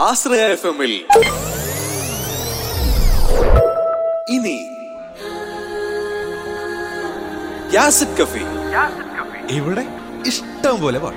ആശ്രയ F എമ്മിൽ ഇനി യാസിഡ് കഫി ഇവിടെ ഇഷ്ടം പോലെ പാട്ട്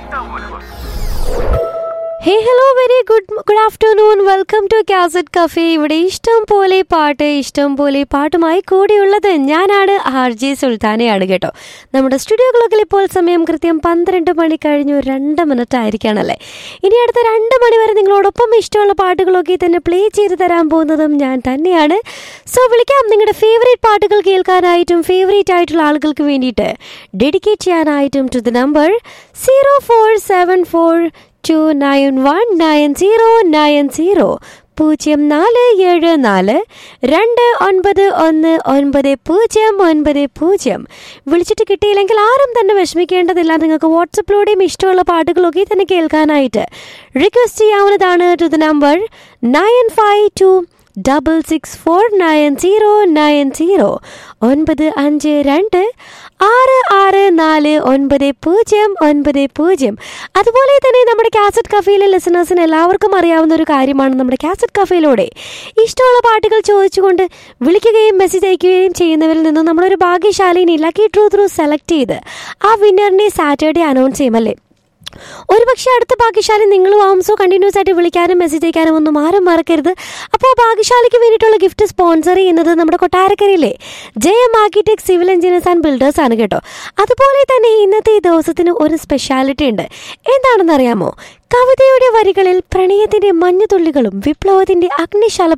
hey hello very good good afternoon welcome to cassette cafe ഇവിടെ ഇഷ്ടം പോലെ പാട്ട് ഇഷ്ടം പോലെ പാട്ടുമായി കൂടിയുള്ളത് ഞാനാണ് ആർ ജെ സുൽത്താനയാണ് കേട്ടോ നമ്മുടെ സ്റ്റുഡിയോ ക്ലോക്കിൽ ഇപ്പോൾ സമയം കൃത്യം പന്ത്രണ്ട് മണി കഴിഞ്ഞു രണ്ട് മിനിറ്റ് ആയിരിക്കാണല്ലേ ഇനി അടുത്ത രണ്ട് മണി വരെ നിങ്ങളോടൊപ്പം ഇഷ്ടമുള്ള പാട്ടുകളൊക്കെ തന്നെ പ്ലേ ചെയ്ത് തരാൻ പോകുന്നതും ഞാൻ തന്നെയാണ് സോ വിളിക്കാം നിങ്ങളുടെ ഫേവറേറ്റ് പാട്ടുകൾ കേൾക്കാനായിട്ടും ഫേവറേറ്റ് ആയിട്ടുള്ള ആളുകൾക്ക് വേണ്ടിയിട്ട് ഡെഡിക്കേറ്റ് ചെയ്യാനായിട്ടും to the number zero four seven four two nine one nine zero nine zero പൂജ്യം നാല് ഏഴ് നാല് രണ്ട് ഒൻപത് ഒന്ന് ഒൻപത് പൂജ്യം ഒൻപത് പൂജ്യം വിളിച്ചിട്ട് കിട്ടിയില്ലെങ്കിൽ ആരും തന്നെ വിഷമിക്കേണ്ടതില്ല നിങ്ങൾക്ക് വാട്സപ്പിലൂടെയും ഇഷ്ടമുള്ള പാട്ടുകളൊക്കെ തന്നെ കേൾക്കാനായിട്ട് റിക്വസ്റ്റ് ചെയ്യാവുന്നതാണ് to the number nine five two double six four nine zero nine zero ഒൻപത് അഞ്ച് രണ്ട് ആറ് ആറ് നാല് ഒൻപത് പൂജ്യം ഒൻപത് പൂജ്യം അതുപോലെ തന്നെ നമ്മുടെ കാസറ്റ് കഫയിലെ ലിസണേഴ്സിന് എല്ലാവർക്കും അറിയാവുന്ന ഒരു കാര്യമാണ് നമ്മുടെ കാസറ്റ് കഫയിലൂടെ ഇഷ്ടമുള്ള പാട്ടുകൾ ചോദിച്ചുകൊണ്ട് വിളിക്കുകയും മെസ്സേജ് അയക്കുകയും ചെയ്യുന്നവരിൽ നിന്നും നമ്മളൊരു ഭാഗ്യശാലിനെ ലക്കി ട്രൂ ത്രൂ സെലക്ട് ചെയ്ത് ആ വിന്നറിനെ സാറ്റർഡേ അനൗൺസ് ചെയ്യുമല്ലേ ഒരുപക്ഷെ അടുത്ത ഭാഗ്യശാലി നിങ്ങളും ആവും സോ കണ്ടിന്യൂസ് ആയിട്ട് വിളിക്കാനും മെസ്സേജ് അയക്കാനും ഒന്നും ആരും മറക്കരുത് അപ്പോൾ ആ ഭാഗ്യശാലിക്ക് വേണ്ടിയിട്ടുള്ള ഗിഫ്റ്റ് സ്പോൺസർ ചെയ്യുന്നത് നമ്മുടെ കൊട്ടാരക്കരയിലെ Jayam architect civil engineers and builders ആണ് കേട്ടോ അതുപോലെ തന്നെ ഇന്നത്തെ ഈ ദിവസത്തിന് ഒരു സ്പെഷ്യാലിറ്റി ഉണ്ട് എന്താണെന്ന് അറിയാമോ കവിതയുടെ വരികളിൽ പ്രണയത്തിന്റെ മഞ്ഞുതുള്ളികളും വിപ്ലവത്തിന്റെ അഗ്നിശാല